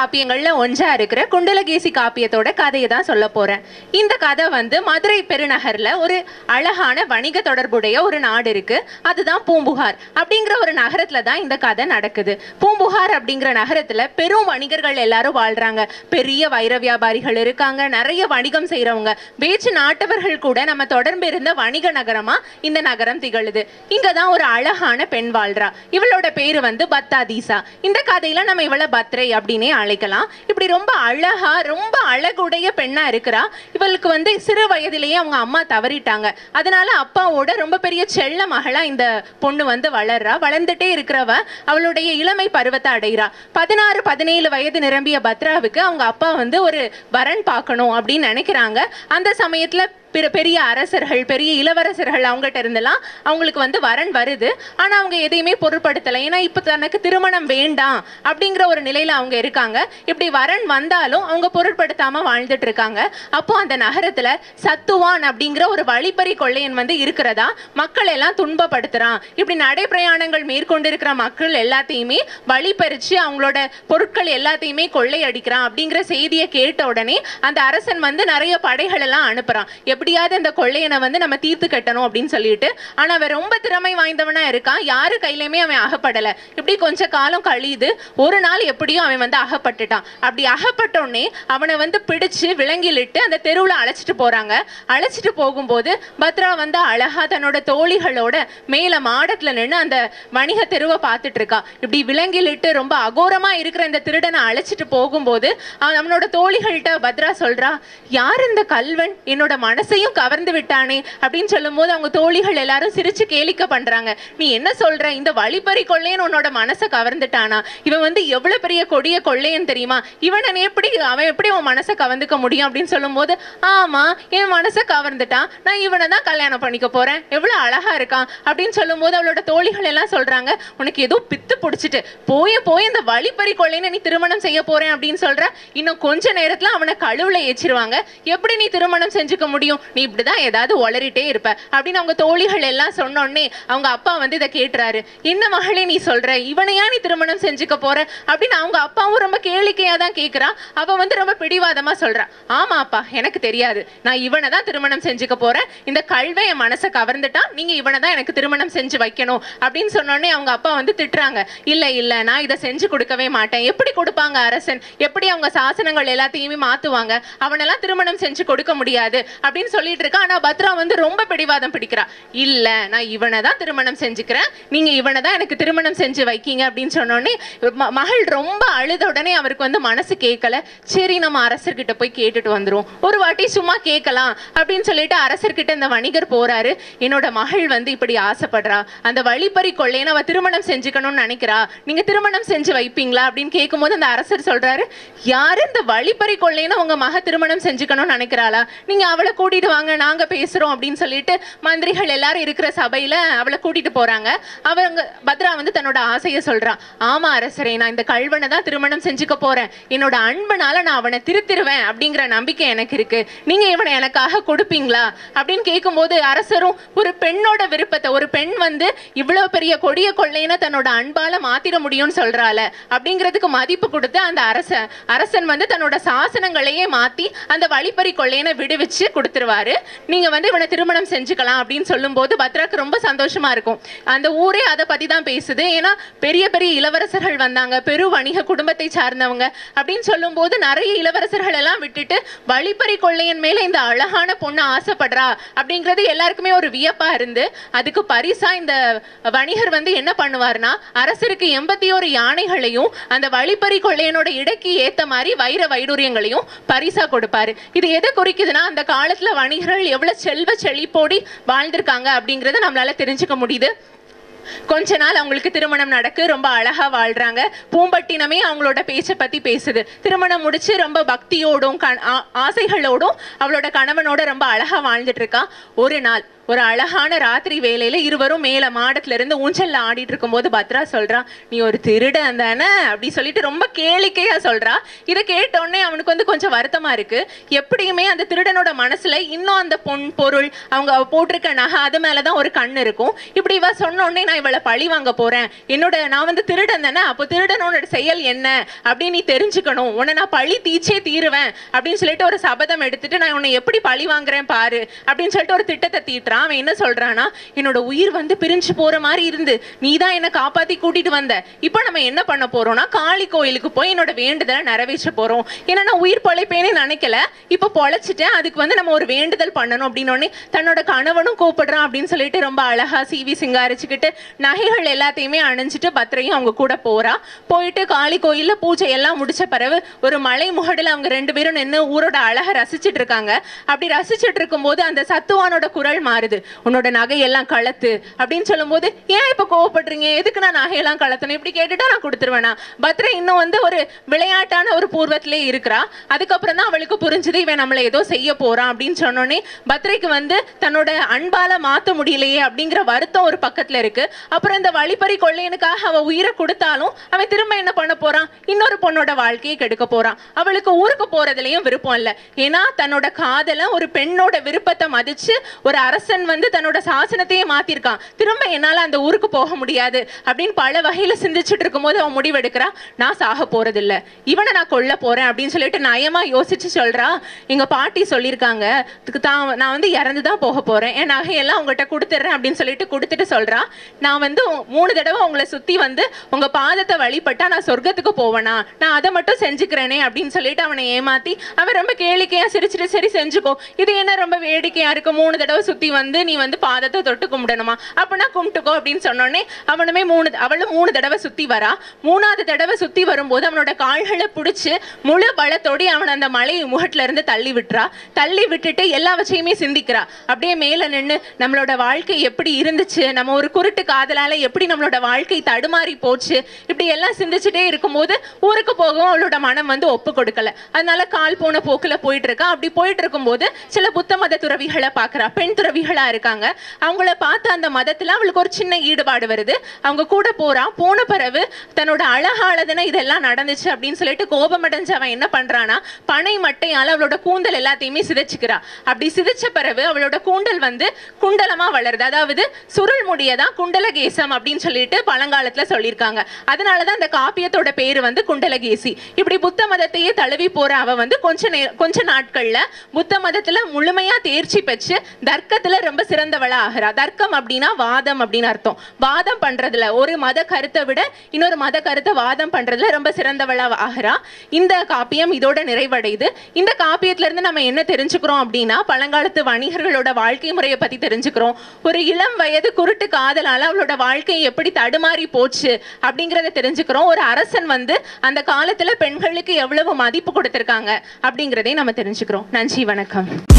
காப்பியங்கள்ல ஒன்றா இருக்கிற குண்டலகேசி காப்பியத்தோட கதையை தான் சொல்ல போறேன் இந்த கதை வந்து மதுரை பெருநகர்ல ஒரு அழகான வணிக தொடர்புடைய ஒரு நாடு இருக்கு அதுதான் பூம்புகார் அப்படிங்கிற ஒரு நகரத்துல தான் இந்த கதை நடக்குது பூம்புகார் அப்படிங்கிற நகரத்துல பெரும் வணிகர்கள் எல்லாரும் வாழ்றாங்க பெரிய வைர வியாபாரிகள் இருக்காங்க நிறைய வணிகம் செய்றவங்க வேற்று நாட்டவர்கள் கூட நம்ம தொடர்பு இருந்த வணிக நகரமா இந்த நகரம் திகழுது இங்க தான் ஒரு அழகான பெண் வாழ்றா இவளோட பேரு வந்து பத்தாதீசா இந்த கதையில நம்ம இவளை பத்ரை அப்படின்னே அழைக்கலாம் இப்படி ரொம்ப அழகா ரொம்ப அழகுடைய பெண்ணா இருக்கிறா இவளுக்கு வந்து சிறு வயதிலேயே அவங்க அம்மா தவறிட்டாங்க அதனால அப்பாவோட ரொம்ப பெரிய செல்ல மகளா இந்த பொண்ணு வந்து வளர்றா வளர்ந்துட்டே இருக்கிறவ அவளுடைய இளமை பருவத்தை அடைகிறா பதினாறு பதினேழு வயது நிரம்பிய பத்ராவுக்கு அவங்க அப்பா வந்து ஒரு வரன் பார்க்கணும் அப்படின்னு நினைக்கிறாங்க அந்த சமயத்துல பிற பெரிய அரசர்கள் பெரிய இளவரசர்கள் அவங்ககிட்ட இருந்தெல்லாம் அவங்களுக்கு வந்து வரன் வருது ஆனா அவங்க எதையுமே பொருட்படுத்தலை ஏன்னா இப்போ தனக்கு திருமணம் வேண்டாம் அப்படிங்கிற ஒரு நிலையில அவங்க இருக்காங்க இப்படி வரன் வந்தாலும் அவங்க பொருட்படுத்தாம வாழ்ந்துட்டு இருக்காங்க அப்போ அந்த நகரத்துல சத்துவான் அப்படிங்கிற ஒரு வழிப்பறி கொள்ளையன் வந்து இருக்கிறதா மக்கள் எல்லாம் துன்பப்படுத்துறான் இப்படி நடைப்பிரயாணங்கள் மேற்கொண்டிருக்கிற மக்கள் எல்லாத்தையுமே வழிபறிச்சு அவங்களோட பொருட்கள் எல்லாத்தையுமே கொள்ளையடிக்கிறான் அப்படிங்கிற செய்தியை கேட்ட உடனே அந்த அரசன் வந்து நிறைய படைகள் எல்லாம் அனுப்புறான் எப்படியாவது அந்த கொள்ளையனை வந்து நம்ம தீர்த்து கட்டணும் அப்படின்னு சொல்லிட்டு ஆனா அவன் ரொம்ப திறமை வாய்ந்தவனா இருக்கான் யாரு கையிலயுமே அவன் அகப்படல இப்படி கொஞ்ச காலம் கழியுது ஒரு நாள் எப்படியும் அவன் வந்து அகப்பட்டுட்டான் அப்படி அகப்பட்ட உடனே அவனை வந்து பிடிச்சு விலங்கிலிட்டு அந்த தெருவுல அழைச்சிட்டு போறாங்க அழைச்சிட்டு போகும்போது பத்ரா வந்து அழகா தன்னோட தோழிகளோட மேல மாடத்துல நின்று அந்த வணிக தெருவை பார்த்துட்டு இருக்கா இப்படி விலங்கிலிட்டு ரொம்ப அகோரமா இருக்கிற இந்த திருடனை அழைச்சிட்டு போகும்போது அவன் அவனோட தோழிகள்கிட்ட பத்ரா சொல்றா யார் இந்த கல்வன் என்னோட மனசையும் கவர்ந்து விட்டானே அப்படின்னு சொல்லும்போது அவங்க தோழிகள் எல்லாரும் சிரிச்சு கேலிக்க பண்றாங்க நீ என்ன சொல்ற இந்த வழிப்பறி கொள்ளையன் உன்னோட மனசை கவர்ந்துட்டானா இவன் வந்து எவ்வளவு பெரிய கொடிய கொள்ளையன் தெரியுமா இவனை நீ எப்படி அவன் எப்படி உன் மனசை கவர்ந்துக்க முடியும் அப்படின்னு சொல்லும்போது ஆமா என் மனசை கவர்ந்துட்டான் நான் இவனை தான் கல்யாணம் பண்ணிக்க போறேன் எவ்வளவு அழகா இருக்கான் அப்படின்னு சொல்லும்போது அவளோட தோழிகள் எல்லாம் சொல்றாங்க உனக்கு ஏதோ பித்து பிடிச்சிட்டு போய போய் இந்த வழிப்பறி கொள்ளையனை நீ திருமணம் செய்ய போறேன் அப்படின்னு சொல்ற இன்னும் கொஞ்ச நேரத்துல அவனை கழுவுல ஏச்சிருவாங்க எப்படி நீ திருமணம் செஞ்சுக்க முடியும் நீ இப்படிதான் ஏதாவது உளறிட்டே இருப்ப அப்படின்னு அவங்க தோழிகள் எல்லாம் சொன்னோடனே அவங்க அப்பா வந்து இதை கேட்டுறாரு என்ன மகளே நீ சொல்ற இவனையா நீ திருமணம் செஞ்சுக்க போற அப்படின்னு அவங்க அப்பாவும் ரொம்ப கேளிக்கையா தான் கேக்குறா அவ வந்து ரொம்ப பிடிவாதமா சொல்றா ஆமா அப்பா எனக்கு தெரியாது நான் இவனை தான் திருமணம் செஞ்சுக்க போறேன் இந்த கல்வை என் மனசை கவர்ந்துட்டான் நீங்க இவனை தான் எனக்கு திருமணம் செஞ்சு வைக்கணும் அப்படின்னு சொன்னோடனே அவங்க அப்பா வந்து திட்டுறாங்க இல்ல இல்ல நான் இதை செஞ்சு கொடுக்கவே மாட்டேன் எப்படி கொடுப்பாங்க அரசன் எப்படி அவங்க சாசனங்கள் எல்லாத்தையுமே மாத்துவாங்க அவனெல்லாம் திருமணம் செஞ்சு கொடுக்க முடியாது அப்படின்னு சொல்லிட்டு இருக்கா ஆனா பத்ரா வந்து ரொம்ப பிடிவாதம் பிடிக்கிறா இல்ல நான் இவனை தான் திருமணம் செஞ்சுக்கிறேன் நீங்க இவனை தான் எனக்கு திருமணம் செஞ்சு வைக்கீங்க அப்படின்னு சொன்னோடனே ம- மகள் ரொம்ப அழுத உடனே அவருக்கு வந்து மனசு கேட்கல சரி நம்ம அரசர்கிட்ட போய் கேட்டுட்டு வந்துருவோம் ஒரு வாட்டி சும்மா கேட்கலாம் அப்படின்னு சொல்லிட்டு அரசர்கிட்ட இந்த வணிகர் போறாரு என்னோட மகள் வந்து இப்படி ஆசைப்படுறா அந்த வழிப்பறி கொள்ளையனை அவ திருமணம் செஞ்சுக்கணும்னு நினைக்கிறா நீங்க திருமணம் செஞ்சு வைப்பீங்களா அப்படின்னு கேட்கும்போது அந்த அரசர் சொல்றாரு யாரு இந்த வழிப்பறி கொள்ளையனை உங்க மக திருமணம் செஞ்சுக்கணும்னு நினைக்கிறாளா நீங்க அவளை கூட்டிட்டு வாங்க நாங்க பேசுறோம் அப்படின்னு சொல்லிட்டு மந்திரிகள் எல்லாரும் இருக்கிற சபையில அவளை கூட்டிட்டு போறாங்க அவங்க பத்ரா வந்து தன்னோட ஆசையை சொல்றான் ஆமா அரசரே நான் இந்த கல்வனை தான் திருமணம் செஞ்சுக்க போறேன் என்னோட அன்பனால நான் அவனை திருத்திருவேன் அப்படிங்கிற நம்பிக்கை எனக்கு இருக்கு நீங்க இவனை எனக்காக கொடுப்பீங்களா அப்படின்னு கேட்கும்போது அரசரும் ஒரு பெண்ணோட விருப்பத்தை ஒரு பெண் வந்து இவ்வளவு பெரிய கொடிய கொள்ளையனை தன்னோட அன்பால மாத்திர முடியும்னு சொல்றாள அப்படிங்கிறதுக்கு மதிப்பு கொடுத்து அந்த அரசன் அரசன் வந்து தன்னோட சாசனங்களையே மாத்தி அந்த வழிப்பறி கொள்ளையனை விடுவிச்சு கொடுத்துருவாரு நீங்க வந்து இவனை திருமணம் செஞ்சுக்கலாம் அப்படின்னு சொல்லும்போது பத்ராக்கு ரொம்ப சந்தோஷமா இருக்கும் அந்த ஊரே அதை பத்தி தான் பேசுது ஏன்னா பெரிய பெரிய இளவரசர்கள் வந்தாங்க பெரு வணிக குடும்பத்தை சார்ந்தவங்க அப்படின்னு சொல்லும்போது நிறைய இளவரசர்கள் எல்லாம் விட்டுட்டு வழிப்பறி கொள்ளையன் மேல இந்த அழகான பொண்ணு ஆசைப்படுறா அப்படிங்கிறது எல்லாருக்குமே ஒரு வியப்பா இருந்து அதுக்கு பரிசா இந்த வணிகர் வந்து என்ன பண்ணுவார்னா அரசருக்கு எண்பத்தி ஒரு யானைகளையும் அந்த வழிப்பறி கொள்ளையனோட இடைக்கு ஏத்த மாதிரி வைர வைடூரியங்களையும் பரிசா கொடுப்பாரு இது எதை குறிக்குதுன்னா அந்த காலத்துல வணிகர்கள் எவ்வளவு செல்வ செழிப்போடி வாழ்ந்திருக்காங்க அப்படிங்கறத நம்மளால தெரிஞ்சுக்க முடியுது கொஞ்ச நாள் அவங்களுக்கு திருமணம் நடக்கு ரொம்ப அழகா வாழ்றாங்க பூம்பட்டினமே அவங்களோட பேச்சை பத்தி பேசுது திருமணம் முடிச்சு ரொம்ப பக்தியோடும் கண்- ஆ- ஆசைகளோடும் அவளோட கணவனோட ரொம்ப அழகா வாழ்ந்துட்டு இருக்கா ஒரு நாள் ஒரு அழகான ராத்திரி வேலையில இருவரும் மேல மாடத்துல இருந்து ஊஞ்சல்ல ஆடிட்டு இருக்கும்போது பத்ரா சொல்றா நீ ஒரு திருடன் தானே அப்படி சொல்லிட்டு ரொம்ப கேளிக்கையா சொல்றா இதை கேட்ட உடனே அவனுக்கு வந்து கொஞ்சம் வருத்தமா இருக்கு எப்படியுமே அந்த திருடனோட மனசுல இன்னும் அந்த பொன் பொருள் அவங்க அவ போட்டிருக்க நகை அது மேலதான் ஒரு கண் இருக்கும் இப்படி இவ சொன்ன உடனே நான் இவளை பழி வாங்க போறேன் என்னோட நான் வந்து திருடன் தானே அப்போ திருடனோட செயல் என்ன அப்படின்னு நீ தெரிஞ்சுக்கணும் உன்னை நான் பழி தீச்சே தீருவேன் அப்படின்னு சொல்லிட்டு ஒரு சபதம் எடுத்துட்டு நான் உன்னை எப்படி பழி வாங்குறேன் பாரு அப்படின்னு சொல்லிட்டு ஒரு திட்டத்தை தீட்டுறான் அவன் என்ன சொல்றான்னா என்னோட உயிர் வந்து பிரிஞ்சு போற மாதிரி இருந்து நீ தான் என்னை காப்பாத்தி கூட்டிட்டு வந்த இப்போ நம்ம என்ன பண்ண போறோம்னா காளி கோயிலுக்கு போய் என்னோட வேண்டுதலை நிறைவேற்ற போறோம் ஏன்னா நான் உயிர் பொழைப்பேன்னு நினைக்கல இப்போ பொழைச்சிட்டேன் அதுக்கு வந்து நம்ம ஒரு வேண்டுதல் பண்ணணும் அப்படின்னு உடனே தன்னோட கணவனும் கூப்பிடுறான் அப்படின்னு சொல்லிட்டு ரொம்ப அழகா சீவி சிங்காரிச்சுக்கிட்டு நகைகள் எல்லாத்தையுமே அணிஞ்சிட்டு பத்திரையும் அவங்க கூட போறா போயிட்டு காளி கோயில்ல பூஜை எல்லாம் முடிச்ச பிறகு ஒரு மலை முகடுல அவங்க ரெண்டு பேரும் நின்று ஊரோட அழகை ரசிச்சிட்டு இருக்காங்க அப்படி ரசிச்சிட்டு இருக்கும்போது அந்த சத்துவானோட குரல் மாறுது உன்னோட நகையெல்லாம் கலத்து அப்படின்னு சொல்லும்போது ஏன் இப்ப கோவப்படுறீங்க எதுக்கு நான் நகையெல்லாம் கலத்தணும் இப்படி கேட்டுட்டா நான் கொடுத்துருவேனா பத்ரை இன்னும் வந்து ஒரு விளையாட்டான ஒரு பூர்வத்திலே இருக்கிறா அதுக்கப்புறம் தான் அவளுக்கு புரிஞ்சுது இவன் நம்மளை ஏதோ செய்ய போறான் அப்படின்னு சொன்னோடனே பத்ரைக்கு வந்து தன்னோட அன்பால மாத்த முடியலையே அப்படிங்கிற வருத்தம் ஒரு பக்கத்துல இருக்கு அப்புறம் இந்த வழிப்பறி கொள்ளையனுக்காக அவ உயிரை கொடுத்தாலும் அவன் திரும்ப என்ன பண்ண போறான் இன்னொரு பொண்ணோட வாழ்க்கையை கெடுக்க போறான் அவளுக்கு ஊருக்கு போறதுலயும் விருப்பம் இல்ல ஏன்னா தன்னோட காதல ஒரு பெண்ணோட விருப்பத்தை மதிச்சு ஒரு அரசன் வந்து தன்னோட சாசனத்தையே மாத்திருக்கான் திரும்ப என்னால அந்த ஊருக்கு போக முடியாது அப்படின்னு பல வகையில சிந்திச்சுட்டு இருக்கும்போது அவன் முடிவெடுக்கிறா நான் சாக போறது இல்ல இவனை நான் கொல்ல போறேன் அப்படின்னு சொல்லிட்டு நயமா யோசிச்சு சொல்றா எங்க பாட்டி சொல்லியிருக்காங்க இதுக்கு தான் நான் வந்து இறந்து தான் போக போறேன் என் நகையெல்லாம் உங்ககிட்ட கொடுத்துட்றேன் அப்படின்னு சொல்லிட்டு கொடுத்துட்டு சொல்றா நான் வந்து மூணு தடவை உங்களை சுத்தி வந்து உங்க பாதத்தை வழிபட்டா நான் சொர்க்கத்துக்கு போவேனா நான் அதை மட்டும் செஞ்சுக்கிறேனே அப்படின்னு சொல்லிட்டு அவனை ஏமாத்தி அவன் ரொம்ப கேளிக்கையா சிரிச்சிட்டு சரி செஞ்சுக்கோ இது என்ன ரொம்ப வேடிக்கையா இருக்கு மூணு தடவை சுத்தி வந்து நீ வந்து பாதத்தை தொட்டு கும்பிடணுமா அப்பனா கும்பிட்டுக்கோ அப்படின்னு சொன்னோடனே அவனுமே மூணு அவளும் மூணு தடவை சுத்தி வரா மூணாவது தடவை சுத்தி வரும்போது அவனோட கால்களை பிடிச்சு முழு பலத்தோடி அவன் அந்த மலை முகட்டுல இருந்து தள்ளி விட்டுறா தள்ளி விட்டுட்டு எல்லாவற்றையுமே சிந்திக்கிறா அப்படியே மேல நின்னு நம்மளோட வாழ்க்கை எப்படி இருந்துச்சு நம்ம ஒரு குருட்டு காதலால எப்படி நம்மளோட வாழ்க்கை தடுமாறி போச்சு இப்படி எல்லாம் சிந்திச்சுட்டே இருக்கும்போது ஊருக்கு போகவும் அவளோட மனம் வந்து ஒப்பு கொடுக்கல அதனால கால் போன போக்குல போயிட்டு இருக்கா அப்படி போயிட்டு இருக்கும்போது சில புத்த மத துறவிகளை பார்க்கறா பெண் துறவிகளா இருக்காங்க அவங்கள பார்த்து அந்த மதத்துல அவளுக்கு ஒரு சின்ன ஈடுபாடு வருது அவங்க கூட போறா போன பிறகு தன்னோட அழகாளதுன்னு இதெல்லாம் நடந்துச்சு அப்படின்னு சொல்லிட்டு கோபமடைஞ்சு அவன் என்ன பண்றானா பனை மட்டையால அவளோட கூந்தல் எல்லாத்தையுமே சிதைச்சுக்கிறா அப்படி சிதைச்ச பிறகு அவளோட கூந்தல் வந்து குண்டலமா வளருது அதாவது சுருள் முடியதான் குண்டலகேசம் அப்படின்னு சொல்லிட்டு பழங்காலத்துல சொல்லியிருக்காங்க அதனாலதான் அந்த காப்பியத்தோட பேரு வந்து குண்டலகேசி இப்படி புத்த மதத்தையே தழுவி போற அவ வந்து கொஞ்ச நே கொஞ்ச நாட்கள்ல புத்த மதத்துல முழுமையா தேர்ச்சி பெற்று தர்க்கத்துல ரொம்ப சிறந்தவளா ஆகிறா தர்க்கம் அப்படின்னா வாதம் அப்படின்னு அர்த்தம் வாதம் பண்றதுல ஒரு மத கருத்தை விட இன்னொரு மத கருத்தை வாதம் பண்றதுல ரொம்ப சிறந்தவளா ஆகிறா இந்த காப்பியம் இதோட நிறைவடையுது இந்த காப்பியத்துல இருந்து நம்ம என்ன தெரிஞ்சுக்கிறோம் அப்படின்னா பழங்காலத்து வணிகர்களோட வாழ்க்கை முறையை பத்தி தெரிஞ்சுக்கிறோம் ஒரு இளம் வயது குருட்டு காதலால அவளோட வாழ்க்கை எப்படி தடுமாறி போச்சு அப்படிங்கறத தெரிஞ்சுக்கிறோம் ஒரு அரசன் வந்து அந்த காலத்துல பெண்களுக்கு எவ்வளவு மதிப்பு கொடுத்திருக்காங்க அப்படிங்கறதையும் நம்ம தெரிஞ்சுக்கிறோம் நன்றி வணக்கம்